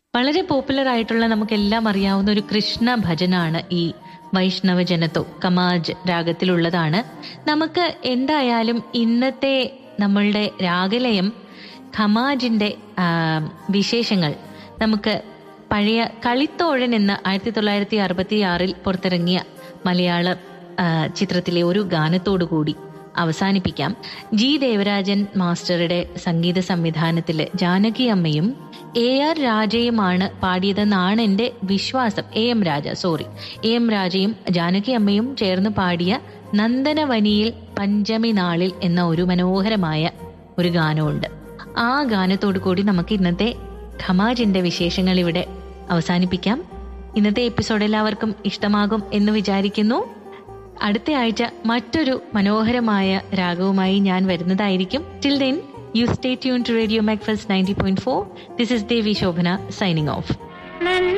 വളരെ പോപ്പുലർ ആയിട്ടുള്ള നമുക്കെല്ലാം അറിയാവുന്ന ഒരു കൃഷ്ണ ഭജനാണ് ഈ വൈഷ്ണവ ജനത്തോ കമാജ് രാഗത്തിലുള്ളതാണ് നമുക്ക് എന്തായാലും ഇന്നത്തെ നമ്മളുടെ രാഗലയം ഖമാജിന്റെ ആ, വിശേഷങ്ങൾ നമുക്ക് പഴയ കളിത്തോഴൻ എന്ന ആയിരത്തി തൊള്ളായിരത്തി അറുപത്തി ആറിൽ പുറത്തിറങ്ങിയ മലയാള ആ, ചിത്രത്തിലെ ഒരു ഗാനത്തോടു കൂടി അവസാനിപ്പിക്കാം ജി ദേവരാജൻ മാസ്റ്ററുടെ സംഗീത സംവിധാനത്തില് ജാനകി അമ്മയും എ ആർ രാജയുമാണ് പാടിയതെന്നാണ് എന്റെ വിശ്വാസം A M Raja sorry A M രാജയും ജാനകി അമ്മയും ചേർന്ന് പാടിയ നന്ദനവനിയിൽ പഞ്ചമി നാളിൽ എന്ന ഒരു മനോഹരമായ ഒരു ഗാനമുണ്ട് ആ ഗാനത്തോടു കൂടി നമുക്ക് ഇന്നത്തെ ഖമാജിന്റെ വിശേഷങ്ങൾ ഇവിടെ അവസാനിപ്പിക്കാം ഇന്നത്തെ എപ്പിസോഡ് എല്ലാവർക്കും ഇഷ്ടമാകും എന്ന് വിചാരിക്കുന്നു അടുത്ത ആഴ്ച മറ്റൊരു മനോഹരമായ രാഗവുമായി ഞാൻ വരുന്നതായിരിക്കും till then you stay tune to radio Macfast ninety point four this is Devi Shobhana signing off Nanda